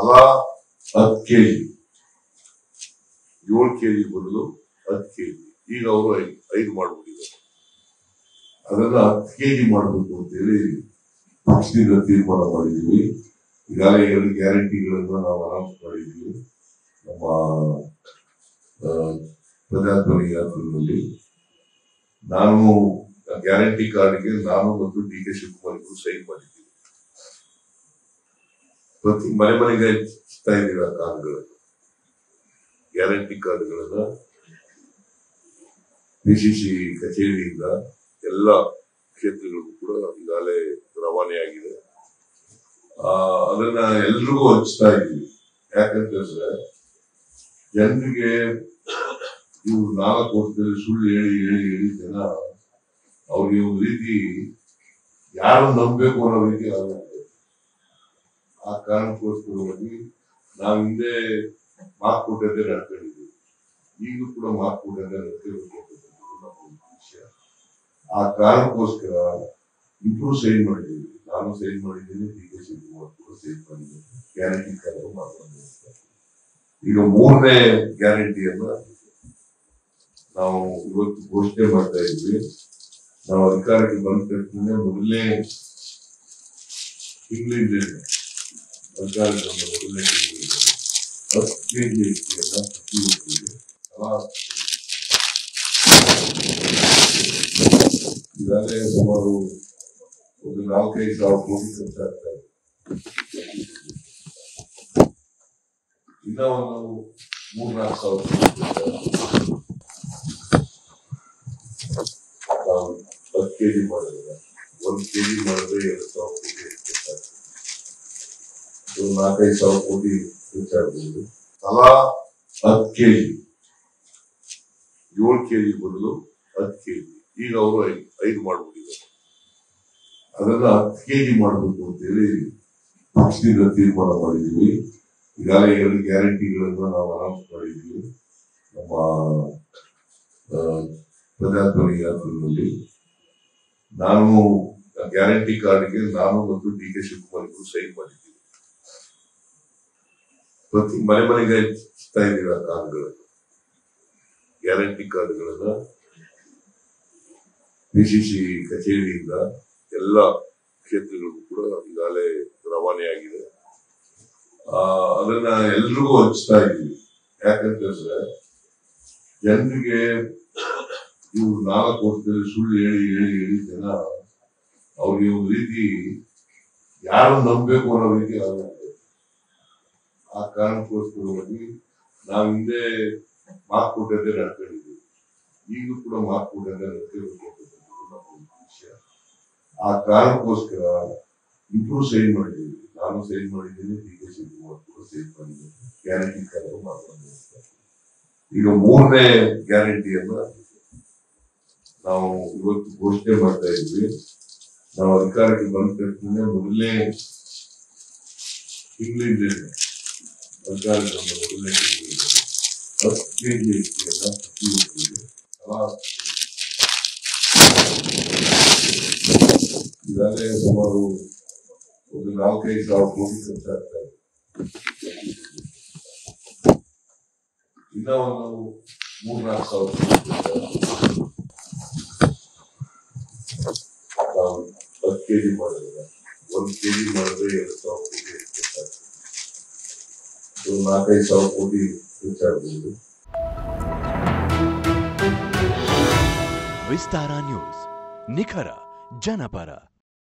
ತಲಾ ಹತ್ತು ಕೆಜಿ ಏಳು ಕೆಜಿ ಬದಲು ಹತ್ತು ಕೆಜಿ ಈಗ ಅವರು ಐದು ಐದು ಮಾಡ್ಬಿಟ್ಟಿದ್ದಾರೆ ಅದನ್ನ ಹತ್ತು ಕೆಜಿ ಮಾಡಬೇಕು ಅಂತೇಳಿ ಪಕ್ಷದಿಂದ ತೀರ್ಮಾನ ಮಾಡಿದ್ದೀವಿ ಈಗಾಗಲೇ ಎರಡು ಗ್ಯಾರಂಟಿಗಳನ್ನ ನಾವು ಅನೌನ್ಸ್ ಮಾಡಿದ್ದೀವಿ ನಮ್ಮ ಆ, ಪ್ರಜಾಧ್ವನಿ ಯಾತ್ರೆಯಲ್ಲಿ ನಾನು ಗ್ಯಾರಂಟಿ ಕಾರ್ಡ್ಗೆ ನಾನು ಮತ್ತು ಡಿ ಕೆ ಶಿವಕುಮಾರ್ ಇಬ್ಬರು ಸೈನ್ ಮಾಡಿದ್ದೀವಿ ಪ್ರತಿ ಮನೆ ಮನೆಗೆ ಹಂಚ್ತಾ ಇದ್ದೀವಿ ಆ ಕಾರ್ಡ್ಗಳನ್ನು ಗ್ಯಾರಂಟಿ ಕಾರ್ಡ್ಗಳನ್ನ ಪಿಸಿಸಿ ಕಚೇರಿಯಿಂದ ಎಲ್ಲ ಕ್ಷೇತ್ರಗಳಿಗೂ ಕೂಡ ಈಗಾಗಲೇ ರವಾನೆಯಾಗಿದೆ ಆ, ಅದನ್ನ ಎಲ್ರಿಗೂ ಹಂಚ್ತಾ ಇದ್ದೀವಿ ಯಾಕಂತಂದ್ರೆ ಜನರಿಗೆ ಇವ್ರು ನಾಲ್ಕು ವರ್ಷದಲ್ಲಿ ಸುಳ್ಳು ಹೇಳಿ ಹೇಳಿ ಹೇಳಿ ಜನ ಅವ್ರಿಗೆ ಒಂದು ರೀತಿ ಯಾರು ನಂಬಬೇಕು ಅನ್ನೋ ರೀತಿ ಆಗುತ್ತೆ ಆ ಕಾರಣಕ್ಕೋಸ್ಕರವಾಗಿ ನಾವು ಹಿಂದೆ ಮಾತು ಕೊಟ್ಟಂತೆ ನಡ್ಕೊಂಡಿದ್ದೀವಿ ಈಗಲೂ ಕೂಡ ಮಾತು ಕೊಟ್ಟಂತೆ ನಡ್ಕೋಬೇಕು ಅಂತಕ್ಕಂಥದ್ದು ನಮ್ಮ ಒಂದು ವಿಷಯ ಆ ಕಾರಣಕ್ಕೋಸ್ಕರ ಇಬ್ರು ಸೈನ್ ಮಾಡಿದ್ದೀವಿ ನಾನು ಸೈನ್ ಮಾಡಿದ್ದೀನಿ ಡಿ ಕೆ ಶಿವಕುಮಾರ್ ಕೂಡ ಸೈನ್ ಮಾಡಿದ್ದೀನಿ ಗ್ಯಾರಂಟಿ ಕಾರ್ಡ್ ಮಾತಾಡ್ತಾರೆ ಈಗ ಮೂರನೇ ಗ್ಯಾರಂಟಿಯನ್ನ ನಾವು ಇವತ್ತು ಘೋಷಣೆ ಮಾಡ್ತಾ ಇದ್ವಿ ನಾವು ಅಧಿಕಾರಕ್ಕೆ ಬಂದ ತಕ್ಷಣ ಮೊದಲನೇ ತಿಂಗಳಿಂದ ಅಧಿಕಾರಕ್ಕೆ ಬಂದ ಮೊದಲನೇ ತಿಂಗಳಿಗೆ ಹತ್ತು ಕೆಜಿ ಅಕ್ಕಿಯನ್ನ ಪ್ರತಿ ಒಬ್ಬರಿಗೆ ತಲಾ ಈಗಾಗಲೇ ಸುಮಾರು ಒಂದು ನಾಲ್ಕೈದು ಸಾವಿರ ಕೋಟಿ ಖರ್ಚಾಗ್ತಾ ಇದೆ ಇನ್ನ ಒಂದು ಮೂರ್ನಾಲ್ಕು ಸಾವಿರ ಕೋಟಿ ನಾವು ಹತ್ತು ಕೆಜಿ ಮಾಡಿದ್ರೆ ಒಂದು ಕೆಜಿ ಮಾಡಿದ್ರೆ ಎರಡು ಸಾವಿರ ಕೋಟಿ ಖರ್ಚಾಗ್ತದೆ ಒಂದು ನಾಲ್ಕೈದು ಸಾವಿರ ಕೋಟಿ ಖರ್ಚಾಗ್ಬೋದು ತಲಾ ಹತ್ತು ಕೆಜಿ ಏಳು ಕೆಜಿ ಬದಲು ಹತ್ತು ಕೆಜಿ ಈಗ ಅವರು ಐದು ಐದು ಮಾಡ್ಬಿಟ್ಟಿದ್ದಾರೆ ಅದನ್ನ ಹತ್ತು ಕೆಜಿ ಮಾಡಬೇಕು ಅಂತೇಳಿ ಪಕ್ಷದಿಂದ ತೀರ್ಮಾನ ಮಾಡಿದ್ದೀವಿ ಈಗಾಗಲೇ ಎರಡು ಗ್ಯಾರಂಟಿಗಳನ್ನ ನಾವು ಅನೌನ್ಸ್ ಮಾಡಿದ್ದೀವಿ ನಮ್ಮ ಆ, ಪ್ರಜಾಧ್ವನಿ ಯಾತ್ರೆಯಲ್ಲಿ ನಾನು ಗ್ಯಾರಂಟಿ ಕಾರ್ಡ್ಗೆ ನಾನು ಮತ್ತು ಡಿ ಕೆ ಶಿವಕುಮಾರ್ ಇಬ್ಬರು ಸೈನ್ ಮಾಡಿದ್ದೀವಿ ಪ್ರತಿ ಮನೆ ಮನೆಗೆ ಹಂಚ್ತಾ ಇದ್ದೀವಿ ಆ ಕಾರ್ಡ್ಗಳನ್ನು ಗ್ಯಾರಂಟಿ ಕಾರ್ಡ್ಗಳನ್ನ ಪಿಸಿಸಿ ಕಚೇರಿಯಿಂದ ಎಲ್ಲ ಕ್ಷೇತ್ರಗಳಿಗೂ ಕೂಡ ಈಗಾಗಲೇ ರವಾನೆಯಾಗಿದೆ ಆ, ಅದನ್ನ ಎಲ್ರಿಗೂ ಹಂಚ್ತಾ ಇದ್ದೀವಿ ಯಾಕಂತಂದ್ರೆ ಜನರಿಗೆ ಇವ್ರು ನಾಲ್ಕು ವರ್ಷದಲ್ಲಿ ಸುಳ್ಳು ಹೇಳಿ ಹೇಳಿ ಹೇಳಿ ಜನ ಅವ್ರಿಗೆ ಒಂದು ರೀತಿ ಯಾರು ನಂಬಬೇಕು ಅನ್ನೋ ರೀತಿ ಆಗುತ್ತೆ ಆ ಕಾರಣಕ್ಕೋಸ್ಕರವಾಗಿ ನಾವು ಹಿಂದೆ ಮಾತು ಕೊಟ್ಟಂತೆ ನಡ್ಕೊಂಡಿದ್ದೀವಿ ಈಗಲೂ ಕೂಡ ಮಾತು ಕೊಟ್ಟಂತೆ ನಡ್ಕೋಬೇಕು ಅಂತಕ್ಕಂಥದ್ದು ನಮ್ಮ ಒಂದು ವಿಷಯ ಆ ಕಾರಣಕ್ಕೋಸ್ಕರ ಇಬ್ರು ಸೈನ್ ಮಾಡಿದ್ದೀವಿ ನಾನು ಸೈನ್ ಮಾಡಿದ್ದೀನಿ ಡಿ ಕೆ ಶಿವಕುಮಾರ್ ಕೂಡ ಸೈನ್ ಮಾಡಿದ್ದೀನಿ ಗ್ಯಾರಂಟಿ ಕಾರ್ಡ್ ಮಾತಾಡ್ತಾರೆ ಈಗ ಮೂರನೇ ಗ್ಯಾರಂಟಿಯನ್ನ ನಾವು ಇವತ್ತು ಘೋಷಣೆ ಮಾಡ್ತಾ ಇದ್ವಿ ನಾವು ಅಧಿಕಾರಕ್ಕೆ ಬಂದ ತಕ್ಷಣ ಮೊದಲನೇ ತಿಂಗಳಿಂದ ಅಧಿಕಾರಕ್ಕೆ ಬಂದ ಮೊದಲನೇ ತಿಂಗಳಿಗೆ ಹತ್ತು ಕೆಜಿ ಅಕ್ಕಿಯನ್ನ ಪ್ರತಿ ಒಬ್ಬರಿಗೆ ತಲಾ ಈಗಾಗಲೇ ಸುಮಾರು ಒಂದು ನಾಲ್ಕೈದು ಸಾವಿರ ಕೋಟಿ ಖರ್ಚಾಗ್ತಾ ಇದೆ ಇನ್ನ ಒಂದು ಮೂರ್ನಾಲ್ಕು ಸಾವಿರ ಕೋಟಿ ಖರ್ಚಾಗ್ತದೆ. ನಾವು ಹತ್ತು ಕೆಜಿ ಮಾಡಿದ್ರೆ ಒಂದು ಕೆಜಿ ಮಾಡಿದ್ರೆ ಎರಡು ಸಾವಿರ ಕೋಟಿ ಖರ್ಚಾಗ್ತದೆ ಒಂದು ನಾಲ್ಕೈದು ಸಾವಿರ ಕೋಟಿ ಖರ್ಚಾಗ್ಬೋದು ವಿಸ್ತಾರ ನ್ಯೂಸ್ ನಿಖರ ಜನಪರ